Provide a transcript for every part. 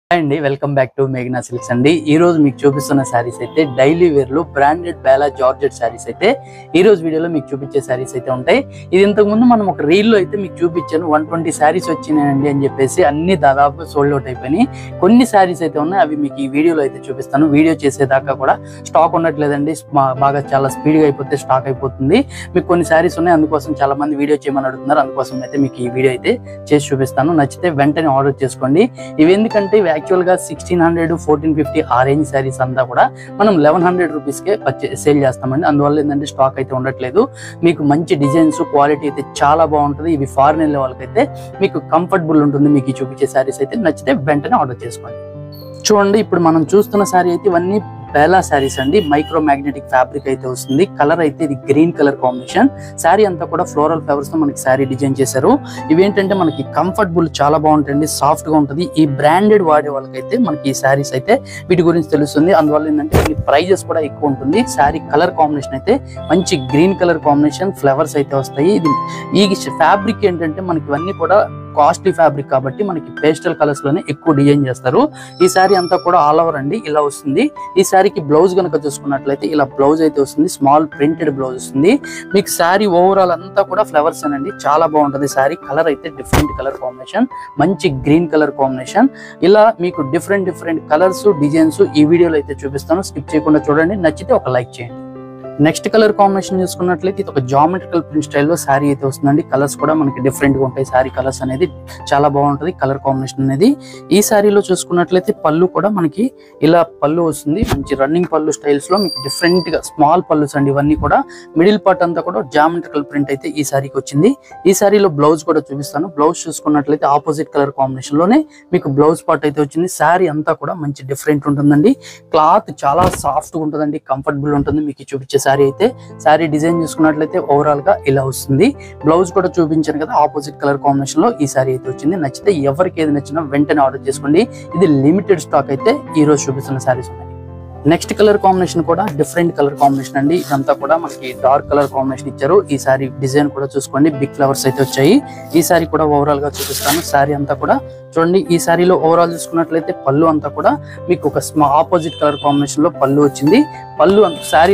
hi అండి welcome back to మేఘనా silks అండి ఈ రోజు మీకు చూపిస్తున్న శారీస్ అయితే డైలీ వేర్ లో బ్రాండెడ్ బేలా జార్జెట్ శారీస్ అయితే ఈ రోజు వీడియోలో మీకు చూపించే శారీస్ అయితే ఉంటాయి ఇది ఇంతకు ముందు మనం ఒక రీల్ లో అయితే మీకు చూపించాను వన్ ట్వంటీ శారీస్ వచ్చినాయండి అని చెప్పేసి అన్ని దాదాపు సోల్డ్ అవుట్ అయిపోయినాయి కొన్ని శారీస్ అయితే ఉన్నాయి అవి మీకు ఈ వీడియోలో అయితే చూపిస్తాను వీడియో చేసేదాకా కూడా స్టాక్ ఉండట్లేదండి మా- బాగా చాలా స్పీడ్ గా అయిపోతే స్టాక్ అయిపోతుంది మీకు కొన్ని శారీస్ ఉన్నాయి అందుకోసం చాలా మంది వీడియో చేయమని అడుగుతున్నారు అందుకోసం అయితే మీకు ఈ వీడియో అయితే చేసి చూపిస్తాను నచ్చితే వెంటనే ఆర్డర్ చేసుకోండి ఇవి ఎందుకంటే ఇవి యాక్చువల్ గా సిక్స్టీన్ హండ్రెడ్ ఫోర్టీన్ ఫిఫ్టీ ఆ రేంజ్ శారీస్ అంతా కూడా మనం లెవెన్ హండ్రెడ్ రూపీస్ కే సేల్ చేస్తామండి అందువల్ల ఏంటంటే స్టాక్ అయితే ఉండట్లేదు మీకు మంచి డిజైన్స్ క్వాలిటీ అయితే చాలా బాగుంటుంది ఇవి ఫారెన్ వెళ్ళే వాళ్ళకైతే మీకు కంఫర్టబుల్ ఉంటుంది మీకు ఈ చూపించే శారీస్ అయితే నచ్చితే వెంటనే ఆర్డర్ చేసుకోండి చూడండి ఇప్పుడు మనం చూస్తున్న శారీ అయితే ఇవన్నీ బేలా శారీస్ అండి మైక్రో మ్యాగ్నెటిక్ ఫ్యాబ్రిక్ అయితే వస్తుంది కలర్ అయితే ఇది గ్రీన్ కలర్ కాంబినేషన్ శారీ అంతా కూడా ఫ్లోరల్ ఫ్లవర్స్ తో మనకి శారీ డిజైన్ చేశారు ఇవేంటంటే మనకి కంఫర్టబుల్ చాలా బాగుంటుంది సాఫ్ట్ గా ఉంటుంది ఈ బ్రాండెడ్ వాడే వాళ్ళకైతే మనకి ఈ శారీస్ అయితే వీటి గురించి తెలుస్తుంది అందువల్ల ఏంటంటే దీని ప్రైజెస్ కూడా ఎక్కువ ఉంటుంది శారీ కలర్ కాంబినేషన్ అయితే మంచి గ్రీన్ కలర్ కాంబినేషన్ ఫ్లవర్స్ అయితే వస్తాయి ఇది ఈ ఫ్యాబ్రిక్ ఏంటంటే మనకి ఇవన్నీ కూడా కాస్ట్లీ ఫ్యాబ్రిక్ కాబట్టి మనకి పేస్టల్ కలర్స్ లోనే ఎక్కువ డిజైన్ చేస్తారు ఈ శారీ అంతా కూడా ఆల్ ఓవర్ అండి ఇలా వస్తుంది ఈ శారీకి బ్లౌజ్ కనుక చూసుకున్నట్లయితే ఇలా బ్లౌజ్ అయితే వస్తుంది స్మాల్ ప్రింటెడ్ బ్లౌజ్ వస్తుంది మీకు శారీ ఓవరాల్ అంతా కూడా ఫ్లవర్స్ అండి చాలా బాగుంటుంది శారీ కలర్ అయితే డిఫరెంట్ కలర్ కాంబినేషన్ మంచి గ్రీన్ కలర్ కాంబినేషన్ ఇలా మీకు డిఫరెంట్ డిఫరెంట్ కలర్స్ డిజైన్స్ ఈ వీడియోలో అయితే చూపిస్తాను స్కిప్ చేయకుండా చూడండి నచ్చితే ఒక లైక్ చేయండి నెక్స్ట్ కలర్ కాంబినేషన్ చూసుకున్నట్లయితే ఇది ఒక జామెట్రికల్ ప్రింట్ స్టైల్లో శారీ అయితే వస్తుందండి కలర్స్ కూడా మనకి డిఫరెంట్ గా ఉంటాయి శారీ కలర్స్ అనేది చాలా బాగుంటుంది కలర్ కాంబినేషన్ అనేది ఈ శారీలో చూసుకున్నట్లయితే పళ్ళు కూడా మనకి ఇలా పళ్ళు వస్తుంది మంచి రన్నింగ్ పళ్ళు స్టైల్స్ లో మీకు డిఫరెంట్ గా స్మాల్ పళ్ళుస్ అండి ఇవన్నీ కూడా మిడిల్ పార్ట్ అంతా కూడా జామెట్రికల్ ప్రింట్ అయితే ఈ శారీకి వచ్చింది ఈ శారీలో బ్లౌజ్ కూడా చూపిస్తాను బ్లౌజ్ చూసుకున్నట్లయితే ఆపోజిట్ కలర్ కాంబినేషన్ లోనే మీకు బ్లౌజ్ పార్ట్ అయితే వచ్చింది శారీ అంతా కూడా మంచి డిఫరెంట్ ఉంటుందండి క్లాత్ చాలా సాఫ్ట్ గా ఉంటుందండి కంఫర్టబుల్ ఉంటుంది మీకు చూపించే శారీ అయితే శారీ డిజైన్ చూసుకున్నట్లయితే ఓవరాల్ గా ఇలా వస్తుంది బ్లౌజ్ కూడా చూపించాను కదా ఆపోజిట్ కలర్ కాంబినేషన్ లో ఈ శారీ అయితే వచ్చింది నచ్చితే ఎవరికి ఏది నచ్చినా వెంటనే ఆర్డర్ చేసుకోండి ఇది లిమిటెడ్ స్టాక్ అయితే ఈ రోజు చూపిస్తున్న శారీస్ ఉన్నాయి నెక్స్ట్ కలర్ కాంబినేషన్ కూడా డిఫరెంట్ కలర్ కాంబినేషన్ అండి ఇదంతా కూడా మనకి డార్క్ కలర్ కాంబినేషన్ ఇచ్చారు ఈ సారీ డిజైన్ కూడా చూసుకోండి బిగ్ ఫ్లవర్స్ అయితే వచ్చాయి ఈ సారీ కూడా ఓవరాల్ గా చూపిస్తాను సారీ అంతా కూడా చూడండి ఈ సారీలో ఓవరాల్ చూసుకున్నట్లయితే పళ్ళు అంతా కూడా మీకు ఒక స్మా ఆపోజిట్ కలర్ కాంబినేషన్ లో పళ్ళు వచ్చింది పళ్ళు సారీ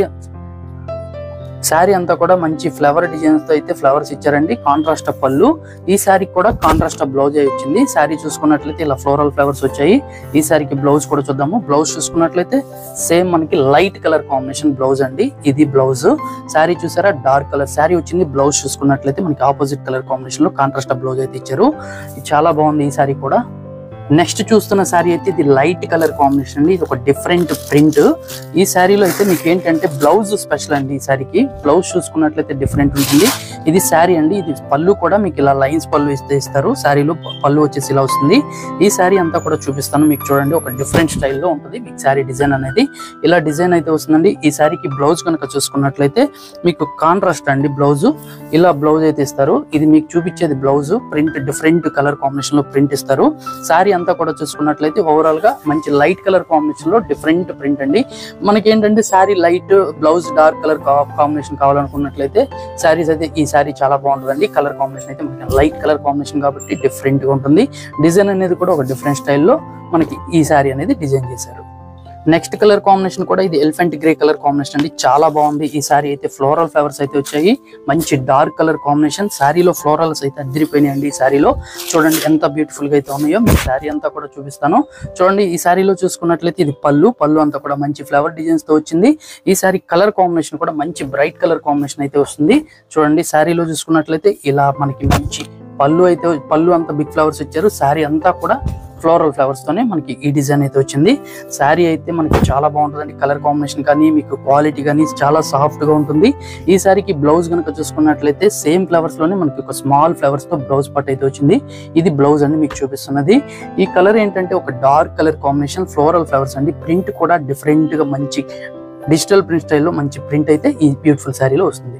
శారీ అంతా కూడా మంచి ఫ్లవర్ డిజైన్స్ తో అయితే ఫ్లవర్స్ ఇచ్చారండి కాంట్రాస్ట్ పళ్ళు ఈ శారీ కూడా కాంట్రాస్ట్ బ్లౌజ్ అయి వచ్చింది శారీ చూసుకున్నట్లయితే ఇలా ఫ్లోరల్ ఫ్లవర్స్ వచ్చాయి ఈ శారీకి బ్లౌజ్ కూడా చూద్దాము బ్లౌజ్ చూసుకున్నట్లయితే సేమ్ మనకి లైట్ కలర్ కాంబినేషన్ బ్లౌజ్ అండి ఇది బ్లౌజ్ శారీ చూసారా డార్క్ కలర్ శారీ వచ్చింది బ్లౌజ్ చూసుకున్నట్లయితే మనకి ఆపోజిట్ కలర్ కాంబినేషన్ లో కాంట్రాస్ట్ బ్లౌజ్ అయితే ఇచ్చారు ఇది చాలా బాగుంది ఈ శారీ కూడా నెక్స్ట్ చూస్తున్న శారీ అయితే ఇది లైట్ కలర్ కాంబినేషన్ అండి ఇది ఒక డిఫరెంట్ ప్రింట్ ఈ శారీలో అయితే మీకు ఏంటంటే బ్లౌజ్ స్పెషల్ అండి ఈ శారీకి బ్లౌజ్ చూసుకున్నట్లయితే డిఫరెంట్ ఉంటుంది ఇది శారీ అండి ఇది పళ్ళు కూడా మీకు ఇలా లైన్స్ పళ్ళు ఇస్తే ఇస్తారు శారీలో పళ్ళు వచ్చేసి ఇలా వస్తుంది ఈ శారీ అంతా కూడా చూపిస్తాను మీకు చూడండి ఒక డిఫరెంట్ స్టైల్లో ఉంటుంది మీకు శారీ డిజైన్ అనేది ఇలా డిజైన్ అయితే వస్తుందండి ఈ శారీకి బ్లౌజ్ కనుక చూసుకున్నట్లయితే మీకు కాంట్రాస్ట్ అండి బ్లౌజ్ ఇలా బ్లౌజ్ అయితే ఇస్తారు ఇది మీకు చూపించేది blouse print different colour combination లో ప్రింట్ ఇస్తారు శారీ అంతా కూడా చూసుకున్నట్లయితే ఓవరాల్ గా మంచి లైట్ కలర్ కాంబినేషన్ లో డిఫరెంట్ ప్రింట్ అండి మనకి ఏంటంటే sari light blouse dark colour combination కావాలనుకున్నట్లయితే శారీస్ అయితే ఈ శారీ చాలా బాగుంటుందండి కలర్ కాంబినేషన్ అయితే మనకి లైట్ కలర్ కాంబినేషన్ కాబట్టి డిఫరెంట్ గా ఉంటుంది డిజైన్ అనేది కూడా ఒక డిఫరెంట్ స్టైల్లో మనకి ఈ శారీ అనేది డిజైన్ చేశారు నెక్స్ట్ కలర్ కాంబినేషన్ కూడా ఇది ఎలిఫెంట్ గ్రే కలర్ కాంబినేషన్ అండి చాలా బాగుంది ఈ సారీ అయితే ఫ్లోరల్ ఫ్లవర్స్ అయితే వచ్చాయి మంచి డార్క్ కలర్ కాంబినేషన్ శారీలో ఫ్లోరల్స్ అయితే అద్దరిపోయినాయండి ఈ శారీలో చూడండి ఎంత బ్యూటిఫుల్ గా అయితే ఉన్నాయో మీ శారీ అంతా కూడా చూపిస్తాను చూడండి ఈ శారీలో చూసుకున్నట్లయితే ఇది పళ్ళు పళ్ళు అంతా కూడా మంచి ఫ్లవర్ డిజైన్స్ తో వచ్చింది ఈ శారీ కలర్ కాంబినేషన్ కూడా మంచి బ్రైట్ కలర్ కాంబినేషన్ అయితే వస్తుంది చూడండి శారీలో చూసుకున్నట్లయితే ఇలా మనకి మంచి పళ్ళు అయితే పళ్ళు అంతా బిగ్ ఫ్లవర్స్ ఇచ్చారు శారీ అంతా కూడా ఫ్లోరల్ ఫ్లవర్స్ తోనే మనకి ఈ డిజైన్ అయితే వచ్చింది శారీ అయితే మనకి చాలా బాగుంటుందండి కలర్ కాంబినేషన్ కానీ మీకు క్వాలిటీ కానీ చాలా సాఫ్ట్ గా ఉంటుంది ఈ శారీకి బ్లౌజ్ కనుక చూసుకున్నట్లయితే సేమ్ ఫ్లవర్స్ లోనే మనకి ఒక స్మాల్ ఫ్లవర్స్ తో బ్లౌజ్ పట్ అయితే వచ్చింది ఇది బ్లౌజ్ అండి మీకు చూపిస్తున్నది ఈ కలర్ ఏంటంటే ఒక dark colour combination floral flowers అండి ప్రింట్ కూడా డిఫరెంట్ గా మంచి డిజిటల్ ప్రింట్ స్టైల్లో మంచి ప్రింట్ అయితే ఈ బ్యూటిఫుల్ శారీలో వస్తుంది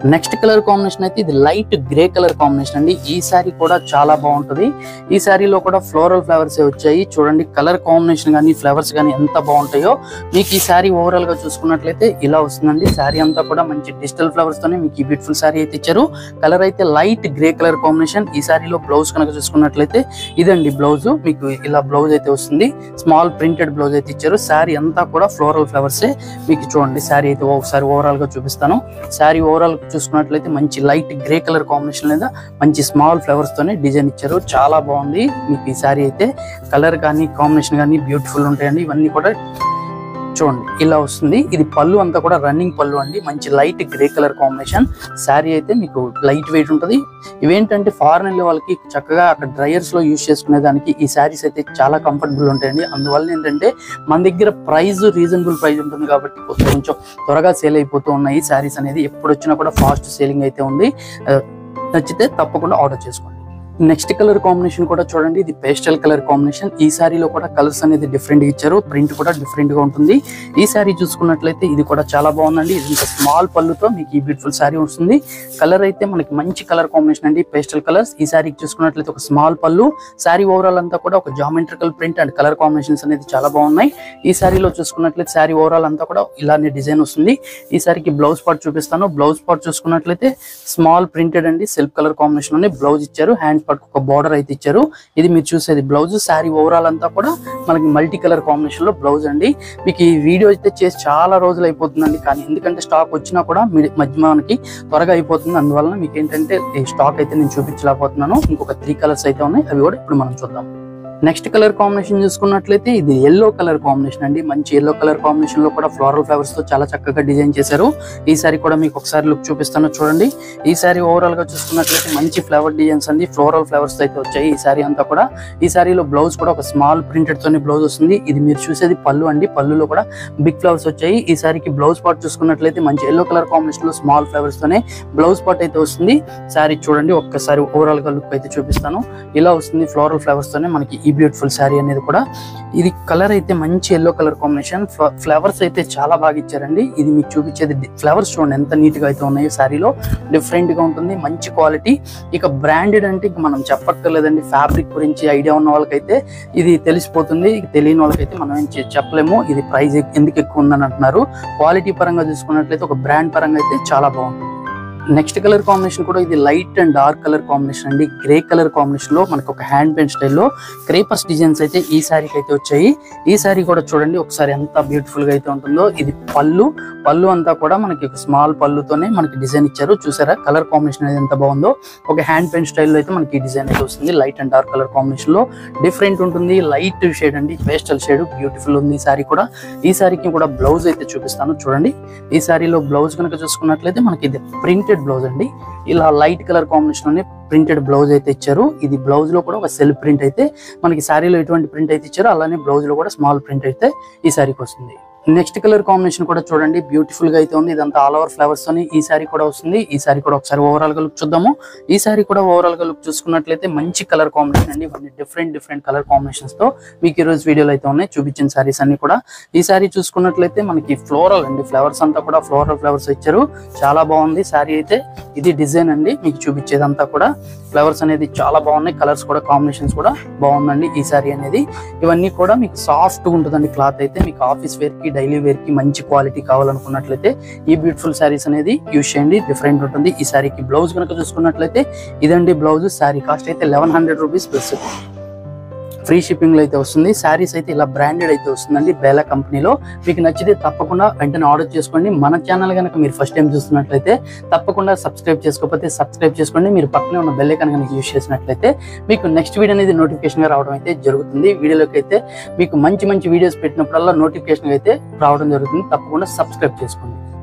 నెక్స్ట్ కలర్ కాంబినేషన్ అయితే ఇది లైట్ గ్రే కలర్ కాంబినేషన్ అండి ఈ సారీ కూడా చాలా బాగుంటది ఈ సారీలో కూడా ఫ్లోరల్ ఫ్లవర్స్ వచ్చాయి చూడండి కలర్ కాంబినేషన్ కానీ ఫ్లవర్స్ కానీ ఎంత బాగుంటాయో మీకు ఈ సారీ ఓవరాల్ గా చూసుకున్నట్లయితే ఇలా వస్తుందండి సారీ అంతా కూడా మంచి డిజిటల్ ఫ్లవర్స్ తోనే మీకు ఈ బ్యూటిఫుల్ సారీ అయితే ఇచ్చారు కలర్ అయితే లైట్ గ్రే కలర్ కాంబినేషన్ ఈ సారీలో బ్లౌజ్ కనుక చూసుకున్నట్లయితే ఇదండి బ్లౌజ్ మీకు ఇలా బ్లౌజ్ అయితే వస్తుంది స్మాల్ ప్రింటెడ్ బ్లౌజ్ అయితే ఇచ్చారు సారీ అంతా కూడా ఫ్లోరల్ ఫ్లవర్స్ మీకు చూడండి సారీ అయితే ఒకసారి ఓవరాల్ గా చూపిస్తాను సారీ ఓవరాల్ చూసుకున్నట్లయితే మంచి లైట్ గ్రే కలర్ కాంబినేషన్ లేదా మంచి స్మాల్ ఫ్లవర్స్ తోనే డిజైన్ ఇచ్చారు చాలా బాగుంది మీకు ఈ సారీ అయితే కలర్ కానీ కాంబినేషన్ కానీ బ్యూటిఫుల్ ఉంటాయండి ఇవన్నీ కూడా చూడండి ఇలా వస్తుంది ఇది పళ్ళు అంతా కూడా రన్నింగ్ పళ్ళు అండి మంచి light grey colour combination sari అయితే మీకు లైట్ వెయిట్ ఉంటుంది ఇవేంటంటే ఫారెన్ వెళ్ళే వాళ్ళకి చక్కగా అక్కడ డ్రైయర్స్ లో యూజ్ చేసుకునే దానికి ఈ శారీస్ అయితే చాలా కంఫర్టబుల్ ఉంటాయండి అందువల్ల ఏంటంటే మన దగ్గర ప్రైస్ రీజనబుల్ ప్రైస్ ఉంటుంది కాబట్టి కొంచెం కొంచెం త్వరగా సేల్ అయిపోతూ ఉన్నాయి శారీస్ అనేది ఎప్పుడు వచ్చినా కూడా ఫాస్ట్ సేలింగ్ అయితే ఉంది ఆ, నచ్చితే తప్పకుండా ఆర్డర్ చేసుకోండి నెక్స్ట్ కలర్ కాంబినేషన్ కూడా చూడండి ఇది పేస్టల్ కలర్ కాంబినేషన్ ఈ సారీలో కూడా కలర్స్ అనేది డిఫరెంట్ గా ఇచ్చారు ప్రింట్ కూడా డిఫరెంట్ గా ఉంటుంది ఈ సారీ చూసుకున్నట్లయితే ఇది కూడా చాలా బాగుందండి ఇది ఇంకా స్మాల్ పళ్ళుతో మీకు ఈ బ్యూటిఫుల్ సారీ వస్తుంది కలర్ అయితే మనకి మంచి కలర్ కాంబినేషన్ అండి పేస్టల్ కలర్స్ ఈ సారీకి చూసుకున్నట్లయితే ఒక స్మాల్ పళ్ళు సారీ ఓవరాల్ అంతా కూడా ఒక geometrical print and colour combinations అనేది చాలా బాగున్నాయి ఈ సారీలో చూసుకున్నట్లయితే సారీ ఓవరాల్ అంతా కూడా ఇలానే డిజైన్ వస్తుంది ఈ సారీకి బ్లౌజ్ పార్ట్ చూపిస్తాను బ్లౌజ్ పార్ట్ చూసుకున్నట్లయితే స్మాల్ ప్రింటెడ్ అండి సెల్ఫ్ కలర్ కాంబినేషన్ లోనే బ్లౌజ్ ఇచ్చారు హ్యాండ్ పార్ట్ ఒక బార్డర్ అయితే ఇచ్చారు ఇది మీరు చూసేది బ్లౌజ్ సారీ ఓవరాల్ అంతా కూడా మనకి మల్టీ కలర్ కాంబినేషన్ లో బ్లౌజ్ అండి మీకు ఈ వీడియో అయితే చేసి చాలా రోజులు అయిపోతుందండి కానీ ఎందుకంటే స్టాక్ వచ్చినా కూడా మీ మధ్య మనకి త్వరగా అయిపోతుంది అందువలన మీకు ఏంటంటే ఈ స్టాక్ అయితే నేను చూపించలేకపోతున్నాను ఇంకొక త్రీ కలర్స్ అయితే ఉన్నాయి అవి కూడా ఇప్పుడు మనం చూద్దాం నెక్స్ట్ కలర్ కాంబినేషన్ చూసుకున్నట్లయితే ఇది ఎల్లో కలర్ కాంబినేషన్ అండి మంచి ఎల్లో కలర్ కాంబినేషన్ లో కూడా ఫ్లోరల్ ఫ్లవర్స్ తో చాలా చక్కగా డిజైన్ చేశారు ఈ సారీ కూడా మీకు ఒకసారి లుక్ చూపిస్తాను చూడండి ఈ సారీ ఓవరాల్ గా చూసుకున్నట్లయితే మంచి ఫ్లవర్ డిజైన్స్ అండి ఫ్లోరల్ ఫ్లవర్స్ అయితే వచ్చాయి ఈ సారీ అంతా కూడా ఈ సారీలో బ్లౌజ్ కూడా ఒక స్మాల్ ప్రింటెడ్ తోని బ్లౌజ్ వస్తుంది ఇది మీరు చూసేది పళ్ళు అండి పళ్ళులో కూడా బిగ్ ఫ్లవర్స్ వచ్చాయి ఈ సారీకి బ్లౌజ్ పార్ట్ చూసుకున్నట్లయితే మంచి ఎల్లో కలర్ కాంబినేషన్ లో స్మాల్ ఫ్లవర్స్ తోనే బ్లౌజ్ పార్ట్ అయితే వస్తుంది సారీ చూడండి ఒక్కసారి ఓవరాల్ గా లుక్ అయితే చూపిస్తాను ఇలా వస్తుంది ఫ్లోరల్ ఫ్లవర్స్ తోనే మనకి ఈ బ్యూటిఫుల్ శారీ అనేది కూడా ఇది కలర్ అయితే మంచి ఎల్లో కలర్ కాంబినేషన్ ఫ్లవర్స్ అయితే చాలా బాగా ఇచ్చారండి ఇది మీకు చూపించేది ఫ్లవర్స్ చూడండి ఎంత నీట్ గా అయితే ఉన్నాయో శారీలో డిఫరెంట్ గా ఉంటుంది మంచి క్వాలిటీ ఇక బ్రాండెడ్ అంటే ఇక మనం చెప్పక్కర్లేదండి ఫ్యాబ్రిక్ గురించి ఐడియా ఉన్న వాళ్ళకైతే ఇది తెలిసిపోతుంది ఇక తెలియని వాళ్ళకైతే మనం ఏం చే- చెప్పలేము ఇది ప్రైస్ ఎందుకు ఎక్కువ ఉందని అంటున్నారు క్వాలిటీ పరంగా చూసుకున్నట్లయితే ఒక బ్రాండ్ పరంగా అయితే చాలా బాగుంటుంది నెక్స్ట్ కలర్ కాంబినేషన్ కూడా ఇది light and dark colour combination అండి గ్రే కలర్ కాంబినేషన్ లో మనకు ఒక హ్యాండ్ పెయింట్ స్టైల్లో క్రేపర్స్ డిజైన్స్ అయితే ఈ సారీకి అయితే వచ్చాయి ఈ సారీ కూడా చూడండి ఒకసారి ఎంత బ్యూటిఫుల్ గా అయితే ఉంటుందో ఇది పళ్ళు పళ్ళు అంతా కూడా మనకి ఒక స్మాల్ పళ్ళుతోనే మనకి డిజైన్ ఇచ్చారు చూసారా కలర్ కాంబినేషన్ అనేది ఎంత బాగుందో ఒక హ్యాండ్ పెయింట్ స్టైల్లో అయితే మనకి ఈ డిజైన్ అయితే వస్తుంది light and dark colour combination లో డిఫరెంట్ ఉంటుంది లైట్ షేడ్ అండి పేస్టల్ షేడ్ బ్యూటిఫుల్ ఉంది ఈ సారీ కూడా ఈ సారీకి కూడా బ్లౌజ్ అయితే చూపిస్తాను చూడండి ఈ సారీలో బ్లౌజ్ కనుక చూసుకున్నట్లయితే మనకి ఇది ప్రింటెడ్ బ్లౌజ్ అండి ఇలా లైట్ కలర్ కాంబినేషన్ లోనే ప్రింటెడ్ బ్లౌజ్ అయితే ఇచ్చారు ఇది బ్లౌజ్ లో కూడా ఒక సెల్ఫ్ ప్రింట్ అయితే మనకి సారీలో ఎటువంటి ప్రింట్ అయితే ఇచ్చారో అలానే బ్లౌజ్ లో కూడా స్మాల్ ప్రింట్ అయితే ఈ సారీకి వస్తుంది నెక్స్ట్ కలర్ కాంబినేషన్ కూడా చూడండి బ్యూటిఫుల్ గా అయితే ఉంది ఇదంతా ఆల్ ఓవర్ ఫ్లవర్స్ తోని ఈ సారీ కూడా వస్తుంది ఈ సారీ కూడా ఒకసారి ఓవరాల్ గా లుక్ చూద్దాము ఈ సారీ కూడా ఓవరాల్ గా లుక్ చూసుకున్నట్లయితే మంచి కలర్ కాంబినేషన్ అండి ఇవన్నీ డిఫరెంట్ డిఫరెంట్ కలర్ కాంబినేషన్స్ తో మీకు ఈ రోజు వీడియోలో అయితే ఉన్నాయి చూపించిన సారీస్ అన్ని కూడా ఈ సారీ చూసుకున్నట్లయితే మనకి ఫ్లోరల్ అండి ఫ్లవర్స్ అంతా కూడా ఫ్లోరల్ ఫ్లవర్స్ ఇచ్చారు చాలా బాగుంది సారీ అయితే ఇది డిజైన్ అండి మీకు చూపించేదంతా కూడా ఫ్లవర్స్ అనేది చాలా బాగున్నాయి కలర్స్ కూడా కాంబినేషన్స్ కూడా బాగుందండి ఈ సారీ అనేది ఇవన్నీ కూడా మీకు సాఫ్ట్ గా ఉంటుందండి క్లాత్ అయితే మీకు ఆఫీస్ వేర్ కి డైలీ వేర్ కి మంచి క్వాలిటీ కావాలనుకున్నట్లయితే ఈ బ్యూటిఫుల్ సారీస్ అనేది యూజ్ చేయండి డిఫరెంట్ ఉంటుంది ఈ సారీకి బ్లౌజ్ కనుక చూసుకున్నట్లయితే ఇదండి బ్లౌజ్ సారీ కాస్ట్ అయితే eleven hundred rupees plus free shipping లో అయితే వస్తుంది శారీస్ అయితే ఇలా బ్రాండెడ్ అయితే వస్తుందండి బేలా కంపెనీలో మీకు నచ్చితే తప్పకుండా వెంటనే ఆర్డర్ చేసుకోండి మన ఛానల్ కనుక మీరు ఫస్ట్ టైం చూస్తున్నట్లయితే తప్పకుండా సబ్స్క్రైబ్ చేసుకోకపోతే సబ్స్క్రైబ్ చేసుకోండి మీరు పక్కనే ఉన్న బెల్ ఐకాన్ కనుక యూజ్ చేసినట్లయితే మీకు నెక్స్ట్ వీడియో అనేది నోటిఫికేషన్ గా రావడం అయితే జరుగుతుంది వీడియోలోకి అయితే మీకు మంచి మంచి వీడియోస్ పెట్టినప్పుడల్లా నోటిఫికేషన్ అయితే రావడం జరుగుతుంది తప్పకుండా సబ్స్క్రైబ్ చేసుకోండి